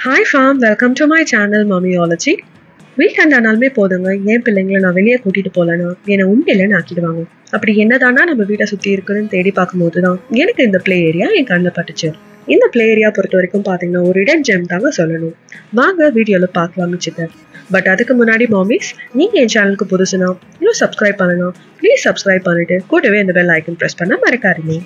hi ஃபார்ம் welcome to my channel Mommyology weekend ஆனாலுமே போதுங்க என் பிள்ளைங்களை நான் வெளியே கூட்டிட்டு போகலன்னா என்னை உண்மையிலன்னு ஆக்கிடுவாங்க அப்படி என்னதானா நம்ம வீட்டை சுற்றி இருக்குன்னு தேடி பார்க்கும்போது தான் எனக்கு இந்த ப்ளே ஏரியா என் கண்ணில் பட்டுச்சு இந்த ப்ளே ஏரியா பொறுத்த வரைக்கும் பார்த்தீங்கன்னா ஒரு இடன் ஜெம் தாங்க சொல்லணும் வாங்க வீடியோவில் பார்க்கலாம் மிச்சத்தை பட் அதுக்கு முன்னாடி மாமிஸ் நீங்கள் என் சேனலுக்கு புதுசுனா இன்னும் சப்ஸ்கிரைப் பண்ணணும் ப்ளீஸ் சப்ஸ்கிரைப் பண்ணிட்டு கூடவே இந்த பெல் ஐக்கன் ப்ரெஸ் பண்ண மறக்காதீங்க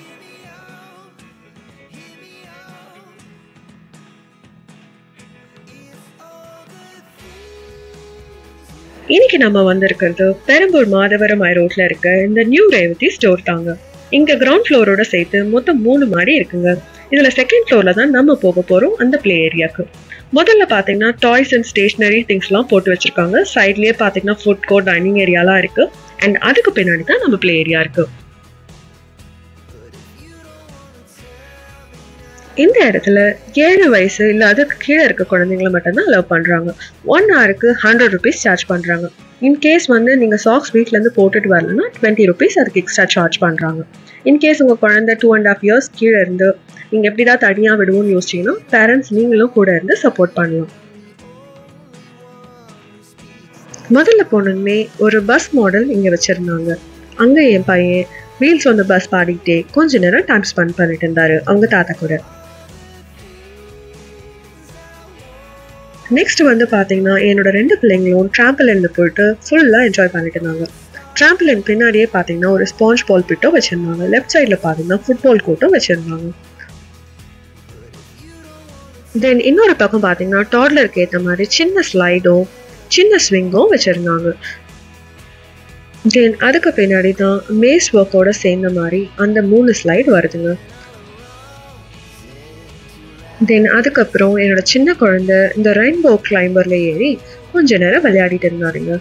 இன்னைக்கு நம்ம வந்திருக்கிறது பெரம்பூர் மாதவரம் ஐ ரோட்ல இருக்க இந்த நியூ ரேவதி ஸ்டோர் தாங்க இங்க கிரவுண்ட் ஃப்ளோரோட சேர்த்து மொத்தம் மூணு மாடி இருக்குங்க இதுல செகண்ட் ஃப்ளோர்ல தான் நம்ம போக போறோம் அந்த பிளே ஏரியாக்கு முதல்ல பாத்தீங்கன்னா டாய்ஸ் அண்ட் ஸ்டேஷனரி திங்ஸ்லாம் போட்டு வச்சிருக்காங்க சைட்லயே பாத்தீங்கன்னா ஃபுட் கோர்ட் டைனிங் ஏரியாலாம் இருக்கு அண்ட் அதுக்கு பின்னாடி தான் நம்ம பிளே ஏரியா இருக்கு இந்த இடத்துல ஏழு வயசு இல்லை அதுக்கு கீழே இருக்க குழந்தைங்களை மட்டும்தான் அலோவ் பண்ணுறாங்க ஒன் ஹவருக்கு ஹண்ட்ரட் ருபீஸ் சார்ஜ் பண்ணுறாங்க இன்கேஸ் வந்து நீங்கள் சாக்ஸ் வீட்டிலேருந்து போட்டுட்டு வரலன்னா டுவெண்ட்டி ருபீஸ் அதுக்கு எக்ஸ்ட்ரா சார்ஜ் பண்ணுறாங்க இன்கேஸ் உங்கள் குழந்தை டூ அண்ட் ஹாஃப் இயர்ஸ் கீழே இருந்து நீங்கள் எப்படி தான் தனியாக விடுவோம்னு யோசிச்சிங்கன்னா பேரண்ட்ஸ் நீங்களும் கூட இருந்து சப்போர்ட் பண்ணலாம் முதல்ல போனதுமே ஒரு பஸ் மாடல் இங்கே வச்சுருந்தாங்க அங்கே என் பையன் வீல்ஸ் வந்து பஸ் பாடிக்கிட்டே கொஞ்ச நேரம் டைம் ஸ்பெண்ட் பண்ணிட்டு இருந்தாரு அவங்க தாத்தா கூட நெக்ஸ்ட் வந்து பார்த்தீங்கன்னா என்னோட ரெண்டு பிள்ளைங்களும் ட்ராம்பலின்ல போயிட்டு ஃபுல்லாக என்ஜாய் பண்ணிட்டு இருந்தாங்க ட்ராம்பலின் பின்னாடியே பார்த்தீங்கன்னா ஒரு ஸ்பாஞ்ச் பால் பிட்டோ வச்சிருந்தாங்க லெஃப்ட் சைடில் பார்த்தீங்கன்னா ஃபுட்பால் கோர்ட்டும் வச்சிருந்தாங்க தென் இன்னொரு பக்கம் பார்த்தீங்கன்னா டாட்லருக்கு ஏற்ற மாதிரி சின்ன ஸ்லைடும் சின்ன ஸ்விங்கும் வச்சிருந்தாங்க தென் அதுக்கு பின்னாடி தான் மேஸ் ஒர்க்கோட சேர்ந்த மாதிரி அந்த மூணு ஸ்லைடு வருதுங்க தென் அதுக்கப்புறம் என்னோட சின்ன குழந்தை இந்த ரெயின்போ கிளைம்பர்ல ஏறி கொஞ்ச நேரம் விளையாடிட்டு இருந்தாருங்க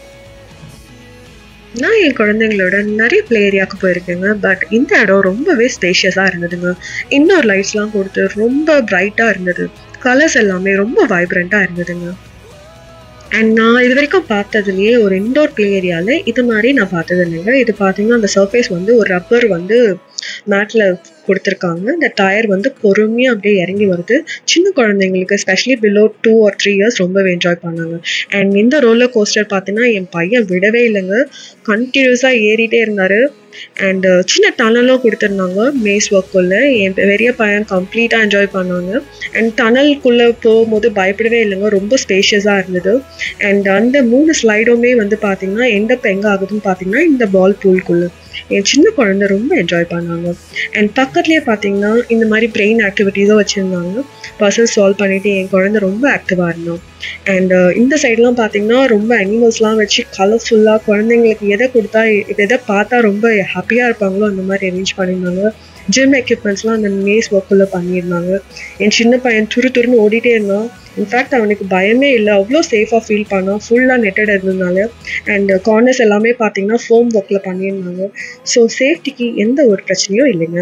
நான் என் குழந்தைங்களோட நிறைய பிளே ஏரியாவுக்கு போயிருக்கேங்க பட் இந்த இடம் ரொம்பவே ஸ்பேஷியஸாக இருந்ததுங்க இன்னொரு லைட்ஸ்லாம் கொடுத்து ரொம்ப பிரைட்டாக இருந்தது கலர்ஸ் எல்லாமே ரொம்ப வைப்ரண்ட்டாக இருந்ததுங்க அண்ட் நான் இது வரைக்கும் பார்த்ததுலேயே ஒரு இன்டோர் பிளே ஏரியாவில் இது மாதிரி நான் பார்த்தது இல்லைங்க இது பார்த்தீங்கன்னா அந்த சர்ஃபேஸ் வந்து ஒரு ரப்பர் வந்து மேட்டில் கொடுத்துருக்காங்க இந்த டயர் வந்து பொறுமையாக அப்படியே இறங்கி வருது சின்ன குழந்தைங்களுக்கு specially below two or three years ரொம்பவே என்ஜாய் பண்ணாங்க அண்ட் இந்த ரோலர் கோஸ்டர் பார்த்தீங்கன்னா என் பையன் விடவே இல்லைங்க கண்டினியூஸாக ஏறிட்டே இருந்தார் அண்ட் சின்ன டனலும் கொடுத்துருந்தாங்க மேஸ் ஒர்க்குள்ள என் பெரிய பையன் கம்ப்ளீட்டாக என்ஜாய் பண்ணாங்க அண்ட் டனலுக்குள்ளே போகும்போது பயப்படவே இல்லைங்க ரொம்ப ஸ்பேஷியஸாக இருந்தது அண்ட் அந்த மூணு ஸ்லைடுமே வந்து பார்த்தீங்கன்னா எந்த எங்கே ஆகுதுன்னு பார்த்தீங்கன்னா இந்த பால் பூல்குள்ளே என் சின்ன குழந்தை ரொம்ப என்ஜாய் பண்ணாங்க அண்ட் பக்கத்துலேயே பார்த்தீங்கன்னா இந்த மாதிரி பிரெயின் ஆக்டிவிட்டீஸும் வச்சுருந்தாங்க பர்சல் சால்வ் பண்ணிட்டு என் குழந்தை ரொம்ப ஆக்டிவாக இருந்தான் அண்ட் இந்த சைட்லாம் பார்த்தீங்கன்னா ரொம்ப அனிமல்ஸ்லாம் வச்சு கலர்ஃபுல்லாக குழந்தைங்களுக்கு எதை கொடுத்தா எதை பார்த்தா ரொம்ப ஹாப்பியாக இருப்பாங்களோ அந்த மாதிரி அரேஞ்ச் பண்ணியிருந்தாங்க ஜிம் எக்யூப்மெண்ட்ஸ்லாம் அந்த மேஸ் ஒர்க்குள்ளே பண்ணியிருந்தாங்க என் சின்ன பையன் துரு துருன்னு ஓடிட்டே இருந்தான் இன்ஃபேக்ட் அவனுக்கு பயமே இல்லை அவ்வளோ சேஃபாக ஃபீல் பண்ணான் ஃபுல்லாக நெட்டட் இருந்ததுனால அண்ட் கார்னர்ஸ் எல்லாமே பார்த்தீங்கன்னா ஃபோம் ஒர்க்கில் பண்ணியிருந்தாங்க ஸோ சேஃப்டிக்கு எந்த ஒரு பிரச்சனையும் இல்லைங்க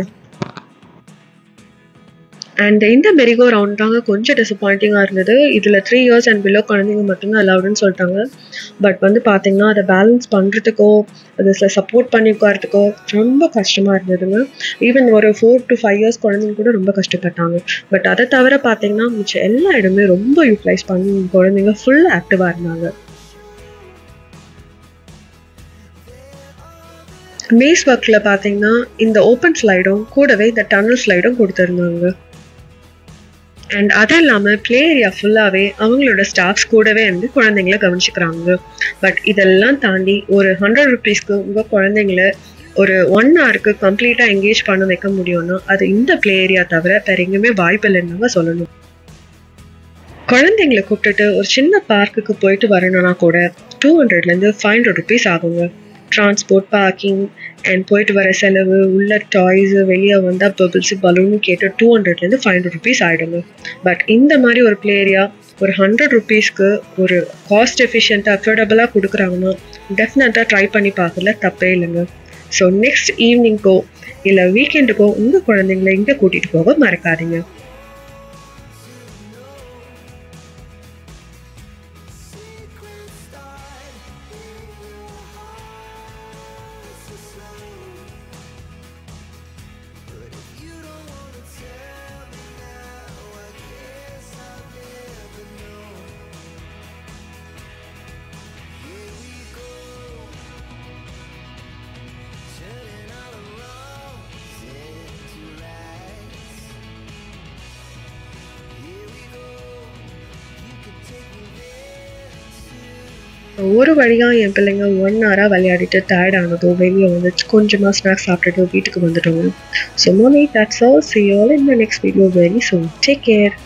அண்ட் இந்த மெரிகோ ரவுண்ட் தாங்க கொஞ்சம் டிசப்பாயிண்டிங்காக இருந்தது இதில் த்ரீ இயர்ஸ் அண்ட் பிலோ குழந்தைங்க மட்டும்தான் அலவுடுன்னு சொல்லிட்டாங்க பட் வந்து பார்த்தீங்கன்னா அதை பேலன்ஸ் பண்ணுறதுக்கோ அதில் சப்போர்ட் பண்ணி உட்காரத்துக்கோ ரொம்ப கஷ்டமாக இருந்ததுங்க ஈவன் ஒரு ஃபோர் டு ஃபைவ் இயர்ஸ் குழந்தைங்க கூட ரொம்ப கஷ்டப்பட்டாங்க பட் அதை தவிர பார்த்தீங்கன்னா மிச்சம் எல்லா இடமே ரொம்ப யூட்டிலைஸ் பண்ணி குழந்தைங்க ஃபுல் ஆக்டிவாக இருந்தாங்க மேஸ் ஒர்க்கில் பார்த்தீங்கன்னா இந்த ஓப்பன் ஸ்லைடும் கூடவே இந்த டனல் ஸ்லைடும் கொடுத்துருந்தாங்க அண்ட் அது இல்லாமல் ப்ளே ஏரியா ஃபுல்லாகவே அவங்களோட ஸ்டாஃப்ஸ் கூடவே வந்து குழந்தைங்கள கவனிச்சுக்கிறாங்க பட் இதெல்லாம் தாண்டி ஒரு ஹண்ட்ரட் ருபீஸ்க்கு உங்கள் குழந்தைங்கள ஒரு ஒன் ஹவருக்கு கம்ப்ளீட்டாக என்கேஜ் பண்ண வைக்க முடியும்னா அது இந்த ப்ளே ஏரியா தவிர வேற எங்கேயுமே வாய்ப்பு இல்லைன்னு சொல்லணும் குழந்தைங்களை கூப்பிட்டுட்டு ஒரு சின்ன பார்க்குக்கு போயிட்டு வரணும்னா கூட டூ ஹண்ட்ரட்லேருந்து ஃபைவ் ஹண்ட்ரட் ருபீஸ் ஆகுங்க டிரான்ஸ்போர்ட் பார்க்கிங் அண்ட் போயிட்டு வர செலவு உள்ள டாய்ஸு வெளியே வந்தால் பபிள்ஸு பலூன்னு கேட்டு டூ ஹண்ட்ரட்லேருந்து ஃபைவ் ஹண்ட்ரட் ருபீஸ் ஆகிடுங்க பட் இந்த மாதிரி ஒரு பிளே ஏரியா ஒரு ஹண்ட்ரட் ருபீஸ்க்கு ஒரு காஸ்ட் எஃபிஷியண்ட்டாக அஃபோர்டபுளாக கொடுக்குறாங்கன்னா டெஃபினட்டாக ட்ரை பண்ணி பார்க்கல தப்பே இல்லைங்க ஸோ நெக்ஸ்ட் ஈவினிங்க்கோ இல்லை வீக்கெண்டுக்கோ உங்கள் குழந்தைங்கள இங்கே கூட்டிகிட்டு போக மறக்காதீங்க ஒரு வழியாக என் பிள்ளைங்க ஒன் ஹவராக விளையாடிட்டு டயர்ட் ஆனதும் வெளியே வந்து கொஞ்சமாக ஸ்நாக்ஸ் சாப்பிட்டுட்டு வீட்டுக்கு வந்துட்டோங்க ஸோ மோனி that's all see all in the next video very soon take care